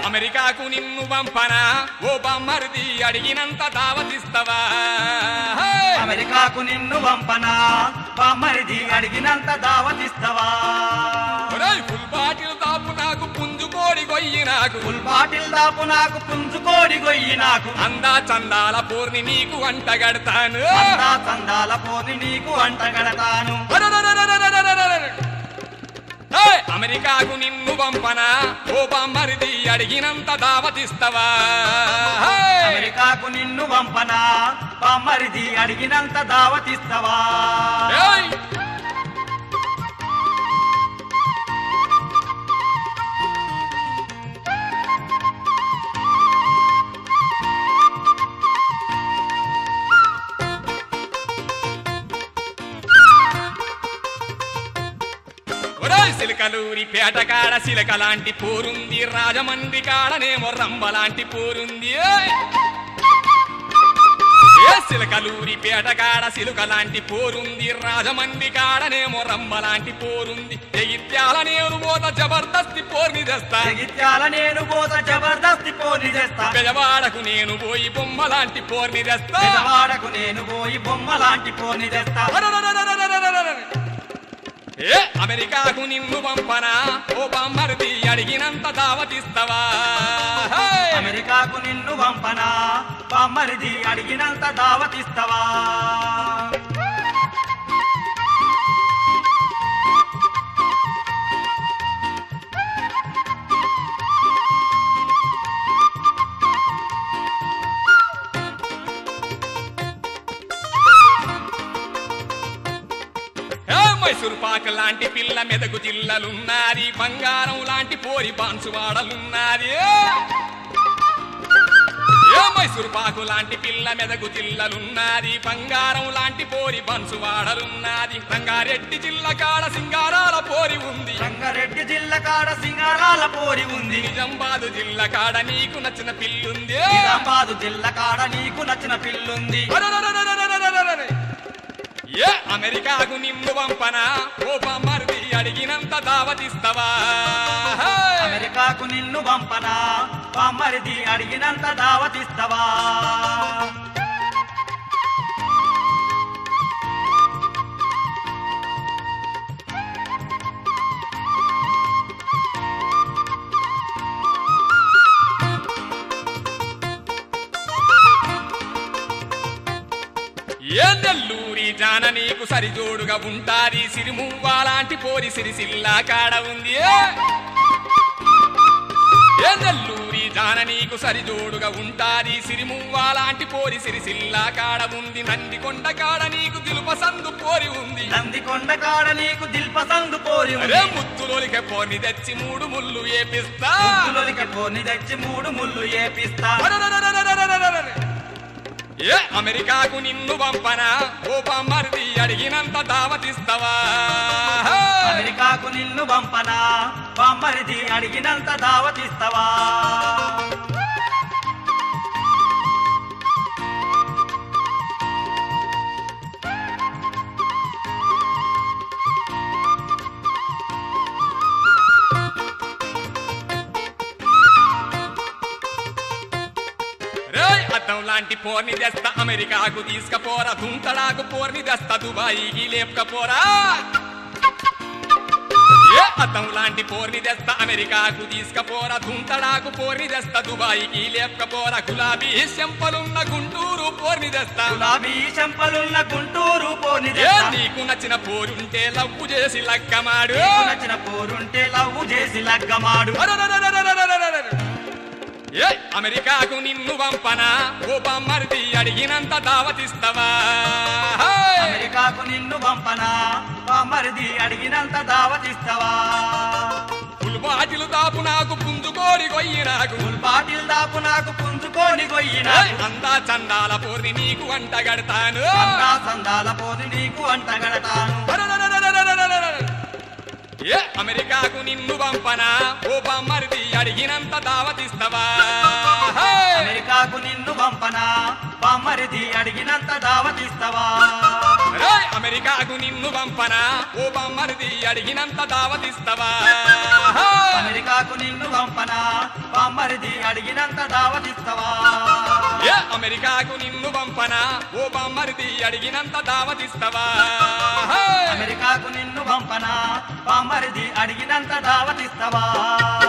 అమెరికాకు నిన్ను పంపనా ఓ బామ్మరిది అడిగినంత దావతిస్తావా హే! అమెరికాకు నిన్ను పంపనా బామ్మరిది అడిగినంత దావతిస్తావా ఒరేయ్, ఫుల్ బాటిల్ తాపు నాకు పుంజుకోడి గొయ్యి నాకు ఫుల్ బాటిల్ దాపు నాకు పుంజుకోడి గొయ్యి నాకు అందా చందాల పోర్ని నీకు అంటగడతాను అందా చందాల పోని నీకు అంటగడతాను అరెరెరెరెరెరెరెరెరెరె. హే! అమెరికాకు నిన్ను పంపనా ఓ బామ్మరిది అడిగినంత దావతిస్తావా హే! అమెరికాకు నిన్ను పంపనా బామ్మరిది అడిగినంత దావతిస్తావా ఏయ్! ఒరేయ్ సిలకలూరి పేట కాడ సిలక లాంటి పోరుంది రాజమండ్రి కాడనేమో రంబ లాంటి పోరుంది ఏయ్! ఏ సిలకలూరి పేట కాడ సిలుక లాంటి పోరుంది రాజమండ్రి కాడనేమో రంబ లాంటి పోరుంది ఎగిత్యాల నేను పోత జబర్దస్తి పోర్ని తెస్తా జగిత్యాల నేను పోత జబర్దస్తి పోని చేస్తా పెదవాడకు నేను పోయి బొమ్మ లాంటి పోర్ని తెస్తా పెదవాడకు నేను పోయి బొమ్మ లాంటి పోని తెస్తా అరెరెరెరెరెరెరెరెరె. ఏ అమెరికాకు నిన్ను పంపనా ఓ బామ్మరిది అడిగినంత దావతిస్తావా హే! అమెరికాకు నిన్ను పంపనా బామ్మరిది అడిగినంత దావతిస్తావా ఏ మైసూరు పాక లాంటి పిల్ల మెదకు జిల్లలున్నది బంగారం లాంటి పోరి బాన్సువాడలున్నది ఏ మైసూరు పాకు లాంటి పిల్ల మెదకు జిల్లలున్నది బంగారం లాంటి పోరి బాన్సువాడలున్నది రంగారెడ్డి జిల్ల కాడ సింగారాల పోరి ఉంది రంగారెడ్డి జిల్లా కాడ సింగారాల పోరి ఉంది నిజామాబాదు జిల్ల కాడ నీకు నచ్చిన పిల్లుంది నిజామాబాదు జిల్లా కాడ నీకు నచ్చిన పిల్లుంది అరెరెరెరెరెరెరెరెరెరె. ఏ అమెరికాకు నిన్ను పంపనా ఓ బామ్మరిది అడిగినంత దావతిస్తావా హే! అమెరికాకు నిన్ను పంపనా బామ్మరిది అడిగినంత దావతిస్తావా ఏ నెల్లూరి జాన నీకు సరిజోడుగా ఉంటాది సిరిమువ్వ లాంటి పోరి సిరిసిల్లా కాడ ఉంది ఏ! ఏ నెల్లూరి జాన నీకు సరిజోడుగా ఉంటాది సిరిమువ్వ లాంటి పోరి సిరిసిల్లా కాడ ఉంది నందికొండ కాడ నీకు దిలుప సందు పోరి ఉంది నందికొండ కాడ నీకు దిల్పసందు పోరి అరే ఉంది ముత్తులోలిక పోని తెచ్చి మూడు ముళ్ళు ఏపిస్తా ముద్దులోనికి పోని తెచ్చి మూడు ముళ్ళు ఏపిస్తా అరెరెరెరెరెరెరెరెరె. ఏ అమెరికాకు నిన్ను పంపనా ఓ బామ్మరిది అడిగినంత దావతిస్తావా హే! అమెరికాకు నిన్ను పంపనా బామ్మరిది అడిగినంత దావతిస్తావా రేయ్ అద్దం లాంటి పోర్ని తెస్తా అమెరికాకు తీసుకపోరా దుంతడాకు పోర్ని తెస్తా దుబాయికి లేపకపోరా ఏ అద్దం లాంటి పోర్ని తెస్తా అమెరికాకు తీసుకపోరా దుంతడాకు పోర్ని తెస్తా దుబాయికి లేపకపోరా గులాబీ చెంపలున్న గుంటూరు పోర్ని తెస్తా గులాబీ చెంపలున్న గుంటూరు పోని ఏ తెస్తా. నీకు నచ్చిన పోరుంటే లవ్వు చేసి లక్కమాడు నీకు నచ్చిన పోరుంటే లవ్వు చేసి లగ్గమాడు అరెరెరెరెరెరెరెరెరె. ఏ అమెరికాకు నిన్ను పంపనా ఓ బామ్మరిది అడిగినంత దావతిస్తావా హే! అమెరికాకు నిన్ను పంపనా బామ్మరిది అడిగినంత దావతిస్తావా ఫుల్ బాటిల్ దాపు నాకు పుంజుకోడి కొయ్యి నాకు ఫుల్ బాటిల్ దాపు నాకు పుంజుకొని గొయ్యిన ఏయ్, అందా చందాల పోర్ని నీకు వంట గడతాను అంతా సందాల పోని నీకు అంటగడతాను అరెరెరెరెరెరెరెరెరె. ఏ అమెరికాకు నిన్ను పంపనా ఓ బామ్మరిది అడిగినంత దావతిస్తావా హే! అమెరికాకు నిన్ను పంపనా బామ్మరిది అడిగినంత దావతిస్తావా ఏయ్, అమెరికాకు నిన్ను పంపనా ఓ బమ్మరిది అడిగినంత దావతిస్తవా అమెరికాకు నిన్ను పంపనా బామ్మరిది అడిగినంత దావతిస్తవా ఏ అమెరికాకు నిన్ను పంపనా ఓ బమ్మరిది అడిగినంత దావతిస్తవా అమెరికాకు నిన్ను పంపనా బామ్మరిది అడిగినంత దావతిస్తవా